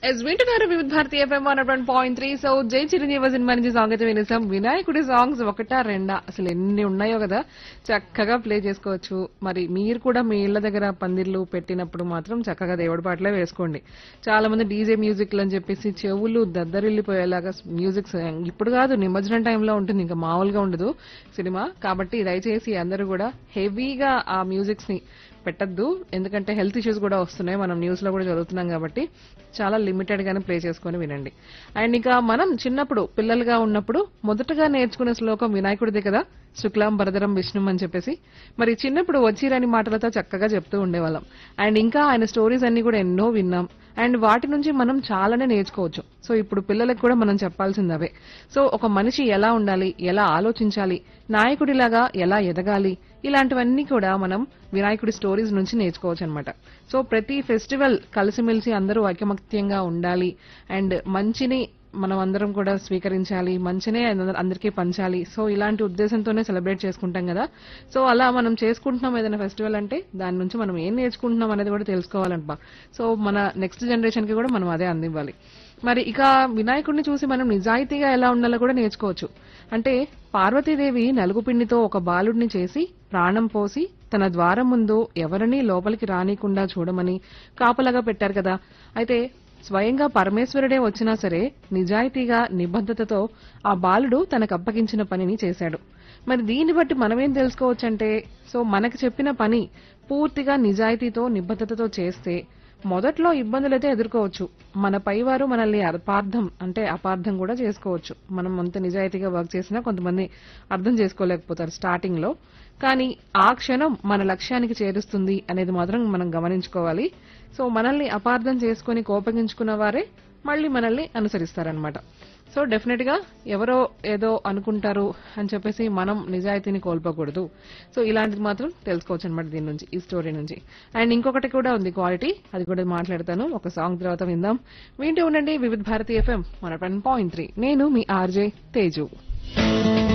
yes వింటున్నారు Vividh Bharatiya FM one one point three so Jai Chiranjeevi cinema నుంచి song అయితే వినేసాం వినాయకుడి సాంగ్స్ ఒకటా రెండా అసలు ఎన్ని ఉన్నాయో కదా చక్కగా ప్లే చేసుకోవచ్చు మరి మీరు కూడా మీ ఇళ్ల దగ్గర పందిర్లు పెట్టినప్పుడు మాత్రం చక్కగా దేవుడి పాటలే వేసుకోండి చాలా మంది డీజే మ్యూజిక్ అని చెప్పేసి చెవులు దద్దరిల్లిపోయేలాగా మ్యూజిక్ ఇప్పుడు కాదు నిమజ్జనం టైంలో ఉంటుంది ఇంకా మామూలుగా ఉండదు సినిమా కాబట్టి దయచేసి అందరూ కూడా హెవీగా ఆ మ్యూజిక్స్ ని పెట్టద్దు ఎందుకంటే హెల్త్ ఇష్యూస్ కూడా వస్తున్నాయి మనం న్యూస్ లో కూడా చదువుతున్నాం కాబట్టి చాలా లిమిటెడ్ గానే ప్లే చేసుకొని వినండి అండ్ ఇంకా మనం చిన్నప్పుడు పిల్లలుగా ఉన్నప్పుడు మొదటగా నేర్చుకునే శ్లోకం వినాయకుడిదే కదా శుక్లాం భరదరం విష్ణుం అని చెప్పేసి మరి చిన్నప్పుడు వచ్చిరని మాటలతో చక్కగా చెప్తూ ఉండేవాళ్ళం అండ్ ఇంకా ఆయన స్టోరీస్ అన్ని కూడా ఎన్నో విన్నాం అండ్ వాటి నుంచి మనం చాలానే నేర్చుకోవచ్చు సో ఇప్పుడు పిల్లలకు కూడా మనం చెప్పాల్సింది అవే సో ఒక మనిషి ఎలా ఉండాలి ఎలా ఆలోచించాలి నాయకుడిలాగా ఎలా ఎదగాలి ఇలాంటివన్నీ కూడా మనం వినాయకుడి స్టోరీస్ నుంచి నేర్చుకోవచ్చు అనమాట సో ప్రతి ఫెస్టివల్ కలిసిమెలిసి అందరూ ఐకమత్యంగా ఉండాలి అండ్ మంచిని మనం అందరం కూడా స్వీకరించాలి మంచినే అందర- అందరికీ పంచాలి సో ఇలాంటి ఉద్దేశంతోనే సెలబ్రేట్ చేసుకుంటాం కదా సో అలా మనం చేసుకుంటున్నాం ఏదైనా ఫెస్టివల్ అంటే దాని నుంచి మనం ఏం నేర్చుకుంటున్నాం అనేది కూడా తెలుసుకోవాలంట సో మన నెక్స్ట్ జనరేషన్ కి కూడా మనం అదే అందివ్వాలి మరి ఇక వినాయకుడిని చూసి మనం నిజాయితీగా ఎలా ఉండాలో కూడా నేర్చుకోవచ్చు అంటే పార్వతీదేవి నలుగుపిండితో ఒక బాలుడిని చేసి ప్రాణం పోసి తన ద్వారం ముందు ఎవరినీ లోపలికి రానికుండా చూడమని కాపలాగా పెట్టారు కదా అయితే స్వయంగా పరమేశ్వరుడే వచ్చినా సరే నిజాయితీగా నిబద్ధతతో ఆ బాలుడు తనకు అప్పగించిన పనిని చేశాడు మరి దీన్ని బట్టి మనమేం తెలుసుకోవచ్చంటే సో మనకు చెప్పిన పని పూర్తిగా నిజాయితీతో నిబద్ధతతో చేస్తే మొదట్లో ఇబ్బందులైతే ఎదుర్కోవచ్చు మన పైవారు మనల్ని అపార్థం అంటే అపార్థం కూడా చేసుకోవచ్చు మనం అంత నిజాయితీగా వర్క్ చేసినా కొంతమంది అర్థం చేసుకోలేకపోతారు స్టార్టింగ్ లో కానీ ఆ క్షణం మన లక్ష్యానికి చేరుస్తుంది అనేది మాత్రం మనం గమనించుకోవాలి సో మనల్ని అపార్థం చేసుకుని కోపగించుకున్న వారే మళ్ళీ మనల్ని అనుసరిస్తారనమాట సో డెఫినెట్ గా ఎవరో ఏదో అనుకుంటారు అని చెప్పేసి మనం నిజాయితీని కోల్పోకూడదు సో ఇలాంటిది మాత్రం తెలుసుకోవచ్చు అనమాట దీని నుంచి ఈ స్టోరీ నుంచి అండ్ ఇంకొకటి కూడా ఉంది క్వాలిటీ అది కూడా మాట్లాడతాను ఒక సాంగ్ తర్వాత విందాం వింటూ ఉండండి వివిధ భారతి ఎఫ్ఎం మన పాయింట్ త్రీ నేను మీ ఆర్జే తేజు